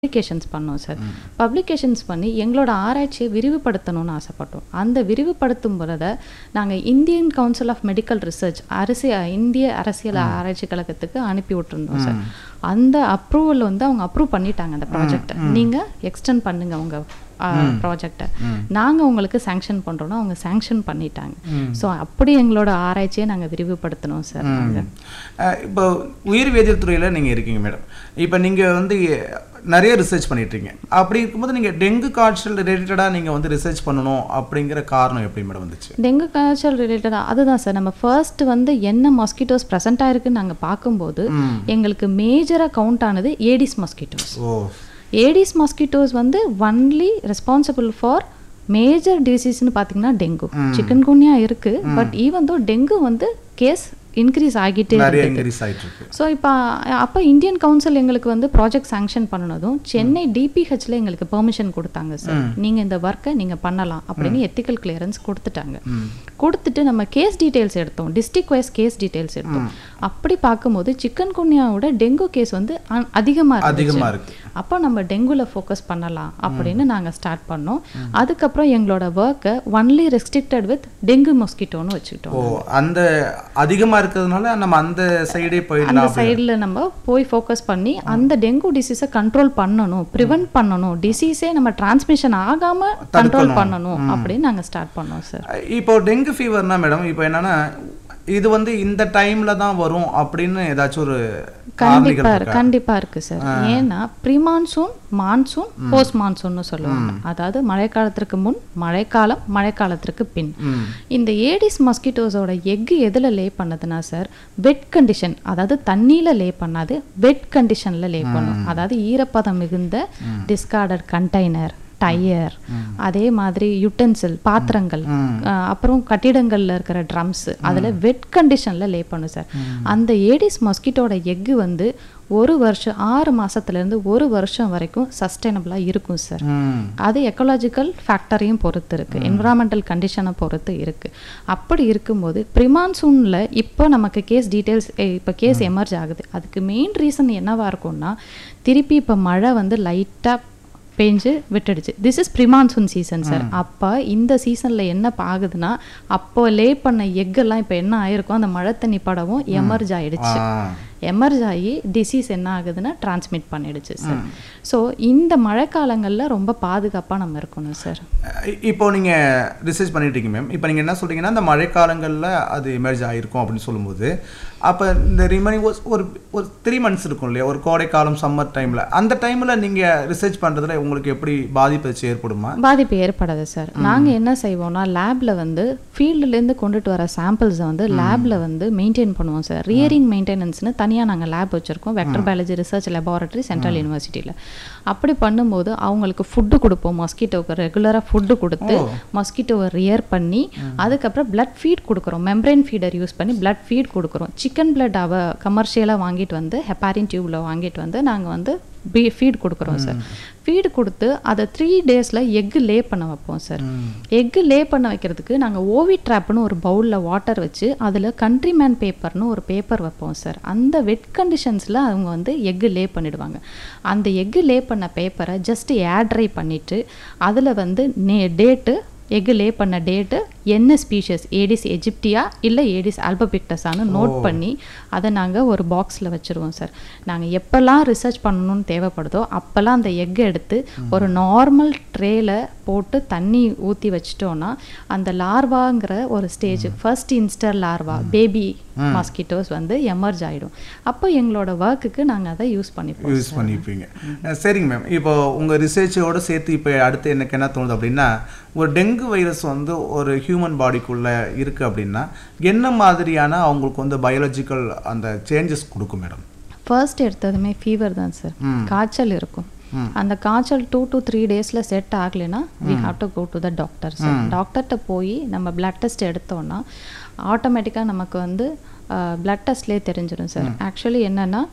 publications பண்ணோம் sir publications பண்ணி எங்களோட ஆராய்ச்சியை விரிவுபடுத்தணும்னு ஆசைப்பட்டோம் அந்த விரிவுபடுத்தும் பொழுத நாங்கள் Indian council of medical research அரசியல் இந்திய அரசியல் ஆராய்ச்சி கழகத்துக்கு அனுப்பி விட்டுருந்தோம் சார் அந்த அப்ரூவல் வந்து அவங்க அப்ரூவ் பண்ணிட்டாங்க அந்த ப்ராஜெக்டை நீங்கள் எக்ஸ்டெண்ட் பண்ணுங்க உங்க ப்ராஜெக்டை நாங்கள் உங்களுக்கு சேங்ஷன் பண்ணுறோன்னா அவங்க சேங்ஷன் பண்ணிட்டாங்க ஸோ அப்படி எங்களோட ஆராய்ச்சியை நாங்கள் விரிவுபடுத்தணும் சார் நாங்கள் அஹ் இப்போ உயிர் வேதியியல் துறையில் நீங்கள் இருக்கீங்க மேடம் இப்போ நீங்கள் வந்து நிறைய ரிசர்ச் பண்ணிட்டுருக்கீங்க அப்படி இருக்கும்போது நீங்கள் டெங்கு காய்ச்சல் ரிலேட்டடாக நீங்கள் வந்து ரிசர்ச் பண்ணணும் அப்படிங்கிற காரணம் எப்படி மேடம் வந்துச்சு டெங்கு காய்ச்சல் ரிலேட்டடாக அதுதான் சார் நம்ம ஃபர்ஸ்ட் வந்து என்ன மஸ்கிட்டோஸ் ப்ரெசென்ட் ஆயிருக்குன்னு நாங்கள் பார்க்கும்போது எங்களுக்கு மேஜராக கவுண்ட் ஆனது ஏடிஸ் மஸ்கிட்டோஸ் ஓ ஏடிஸ் மஸ்கிட்டோஸ் வந்து ஒன்லி ரெஸ்பான்சிபிள் ஃபார் மேஜர் டிசீஸ்னு பார்த்தீங்கன்னா டெங்கு சிக்கன் குன்யா இருக்கு பட் ஈவன் தோ டெங்கு வந்து கேஸ் இன்க்ரீஸ் ஆகிட்டே நிறைய இன்க்ரீஸ் ஆகிட்டு இருக்கு ஸோ இப்போ அப்போ இந்தியன் கவுன்சில் எங்களுக்கு வந்து ப்ராஜெக்ட் சாங்ஷன் பண்ணனதும் சென்னை டிபிஹெச்ல எங்களுக்கு பெர்மிஷன் கொடுத்தாங்க சார் நீங்கள் இந்த ஒர்க்கை நீங்கள் பண்ணலாம் அப்படின்னு எத்திக்கல் கிளியரன்ஸ் கொடுத்துட்டாங்க கொடுத்துட்டு நம்ம கேஸ் டீடைல்ஸ் எடுத்தோம் டிஸ்ட்ரிக்ட் வைஸ் கேஸ் டீடைல்ஸ் எடுத்தோம் அப்படி பார்க்கும்போது சிக்கன் குன்யாவோட டெங்கு கேஸ் வந்து அதிகமாக இருக்கு அதிகமாக இருக்கு அப்போ நம்ம டெங்குல ஃபோக்கஸ் பண்ணலாம் அப்படின்னு நாங்கள் ஸ்டார்ட் பண்ணோம் அதுக்கப்புறம் எங்களோட ஒர்க்கை ஒன்லி ரெஸ்ட்ரிக்டட் வித் டெங்கு மொஸ்கிட்டோன்னு வச்சுக்கிட்டோம் ஓ அந்த அதிகமாக இருக்கிறதுனால நம்ம அந்த சைடே அந்த போயிடலாம் சைடில் நம்ம போய் ஃபோக்கஸ் பண்ணி அந்த டெங்கு டிசீஸை கண்ட்ரோல் பண்ணணும் ப்ரிவென்ட் பண்ணணும் டிசீஸே நம்ம டிரான்ஸ்மிஷன் ஆகாம கண்ட்ரோல் பண்ணணும் அப்படின்னு நாங்கள் ஸ்டார்ட் பண்ணோம் சார் இப்போ டெங்கு ஃபீவர்னா மேடம் இப்போ என்னன்னா இது வந்து இந்த டைம்ல தான் வரும் அப்படின்னு ஏதாச்சும் ஒரு காரணிகள் கண்டிப்பா இருக்கு இருக்கா கண்டிப்பா இருக்கு சார் ஏன்னா ப்ரீ மான்சூன் மான்சூன் போஸ்ட் மான்சூன்னு சொல்லுவாங்க அதாவது மழைக்காலத்திற்கு முன் மழைக்காலம் மழைக்காலத்திற்கு பின் ம் இந்த ஏடிஸ் மஸ்கிட்டோஸோட எக் எதில் லே பண்ணுதுன்னா சார் வெட் கண்டிஷன் அதாவது தண்ணியில் லே பண்ணாது வெட் கண்டிஷனில் லே பண்ணும் அதாவது ஈரப்பதம் மிகுந்த டிஸ்கார்டட் கண்டெய்னர் டயர் அதே மாதிரி யுட்டென்சில் பாத்திரங்கள் அஹ் அப்புறம் கட்டிடங்கள்ல இருக்கிற ட்ரம்ஸ் அதில் வெட் கண்டிஷனில் லே பண்ணும் சார் அந்த ஏடிஸ் மஸ்கிட்டோட எக்கு வந்து ஒரு வருஷம் ஆறு மாசத்துல-இருந்து ஒரு வருஷம் வரைக்கும் சஸ்டைனபிளாக இருக்கும் சார் ம் அது எக்கலாஜிக்கல் ஃபேக்டரையும் பொறுத்து இருக்கு என்விரான்மெண்டல் கண்டிஷனை பொறுத்து இருக்கு அப்படி இருக்கும்போது ப்ரிமான்சூனில் இப்போ நமக்கு கேஸ் டீட்டெயில்ஸ் இப்போ கேஸ் எமர்ஜ் ஆகுது அதுக்கு மெயின் ரீசன் என்னவா இருக்கும்னா திருப்பி இப்போ மழை வந்து லைட்டாக பேஞ்சு விட்டுடுச்சு this is premonsoon season sir அப்போ இந்த சீசனில் என்ன ஆகுதுன்னா அப்போ லே பண்ண எக்கெல்லாம் இப்போ என்ன ஆயிருக்கும் அந்த மழை தண்ணி படவும் எமர்ஜ் ஆயிடுச்சு ஆ எமர்ஜ் ஆகி டிசீஸ் என்ன ஆகுதுன்னா டிரான்ஸ்மிட் பண்ணிடுச்சு சார் ஸோ இந்த மழைக்காலங்களில் ரொம்ப பாதுகாப்பாக நம்ம இருக்கணும் சார் இ- இப்போ நீங்க ரிசர்ச் பண்ணிட்டு இருக்கீங்க மேம் இப்போ நீங்க என்ன சொல்றீங்கன்னா இந்த மழைக்காலங்களில் அது எமர்ஜ் ஆகிருக்கும் அப்படின்னு சொல்லும்போது அப்போ இந்த ரிமைனிங் ஒரு ஒரு த்ரீ மந்த்ஸ் இருக்கும் இல்லையா ஒரு கோடைக்காலம் சம்மர் டைம்ல அந்த டைம்ல நீங்க ரிசர்ச் பண்றதுல உங்களுக்கு எப்படி பாதிப்பு ஏதாச்சும் ஏற்படுமா பாதிப்பு ஏற்படாது சார் நாங்கள் என்ன செய்வோம்னா லேபில் வந்து ஃபீல்டுலேருந்து கொண்டுட்டு வர சாம்பிள்ஸை வந்து லேபில் வந்து மெயின்டைன் பண்ணுவோம் சார் ரியரிங் மெயின்டெனன்ஸ்னு தனியாக நாங்கள் லேப் வச்சுருக்கோம் vector biology research laboratory central யூனிவர்சிட்டியில் அப்படி பண்ணும்போது அவங்களுக்கு ஃபுட்டு கொடுப்போம் மஸ்கிட்டோவுக்கு ரெகுலராக ஃபுட்டு கொடுத்து மஸ்கிட்டோவை ரியர் பண்ணி அதுக்கப்புறம் பிளட் ஃபீட் கொடுக்குறோம் மெம்பரேன் ஃபீடர் யூஸ் பண்ணி பிளட் ஃபீட் கொடுக்குறோம் சிக்கன் பிளட் அவ கமர்ஷியலாக வாங்கிட்டு வந்து ஹெப்பாரின் டியூப்பில் வாங்கிட்டு வந்து நாங்கள் வந்து பீ ஃபீட் கொடுக்குறோம் சார் ஃபீடு கொடுத்து அதை த்ரீ டேஸில் எக்கு லே பண்ண வைப்போம் சார் எக்கு லே பண்ண வைக்கிறதுக்கு நாங்கள் ஓவி ட்ராப்னு ஒரு பவுலில் வாட்டர் வச்சு அதில் கண்ட்ரிமேன் பேப்பர்னு ஒரு பேப்பர் வைப்போம் சார் அந்த வெட் கண்டிஷன்ஸில் அவங்க வந்து எக்கு லே பண்ணிடுவாங்க அந்த எக்கு லே பண்ண பேப்பரை ஜஸ்ட் ஏர் ட்ரை பண்ணிவிட்டு அதில் வந்து நே டேட்டு எக்கு லே பண்ண டேட்டு என்ன ஸ்பீஷஸ் ஏடிஸ் எஜிப்டியா இல்லை ஏடிஸ் ஆல்பபிக்டஸான்னு நோட் பண்ணி அதை நாங்கள் ஒரு பாக்ஸில் வச்சுருவோம் சார் நாங்கள் எப்போல்லாம் ரிசர்ச் பண்ணணும்னு தேவைப்படுதோ அப்போல்லாம் அந்த எக்கை எடுத்து ஒரு நார்மல் ட்ரேல போட்டு தண்ணி ஊற்றி வச்சிட்டோன்னா அந்த லார்வாங்கிற ஒரு stage first instar larva baby mosquitoes வந்து எமர்ஜ் ஆகிடும் அப்போ எங்களோட ஒர்க்குக்கு நாங்கள் அதை யூஸ் பண்ணிப்போம் யூஸ் பண்ணிப்பீங்க அஹ் சரிங்க மேம் இப்போ உங்க ரிசர்ச்சோட சேர்த்து இப்போ அடுத்து எனக்கு என்ன தோணுது அப்படின்னா ஒரு டெங்கு வைரஸ் வந்து ஒரு ஹியூமன் பாடிக்குள்ள இருக்கு அப்படின்னா என்ன மாதிரியான அவங்களுக்கு வந்து பயாலஜிக்கல் அந்த சேஞ்சஸ் கொடுக்கும் மேடம் ஃபர்ஸ்ட் எடுத்ததுமே ஃபீவர் தான் சார் காய்ச்சல் இருக்கும் அந்த காய்ச்சல் டூ டு த்ரீ டேஸில் செட் ஆகலைன்னா we have to go to the doctor sir டாக்டர்கிட்ட போய் நம்ம பிளட் டெஸ்ட் எடுத்தோன்னா ஆட்டோமேட்டிக்காக நமக்கு வந்து பிளட் டெஸ்ட்லேயே தெரிஞ்சிடும் சார் ஆக்சுவலி என்னென்னா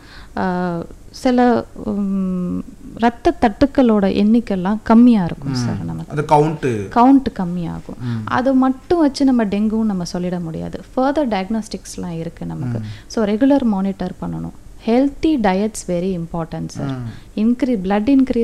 சில உம், ரத்த தட்டுக்களோட எண்ணிக்கைலாம் கம்மியாக இருக்கும் சார் நமக்கு அந்த கவுண்ட்டு கவுண்ட் கம்மியாகும் அது மட்டும் வச்சு நம்ம டெங்குன்னு நம்ம சொல்லிட முடியாது ஃபர்தர் டயக்னாஸ்டிக்ஸ்லாம் இருக்குது நமக்கு ஸோ ரெகுலர் மானிட்டர் பண்ணணும் healthy diets very important sir இன்க்ரீ பிளட் இன்க்ரீஸ்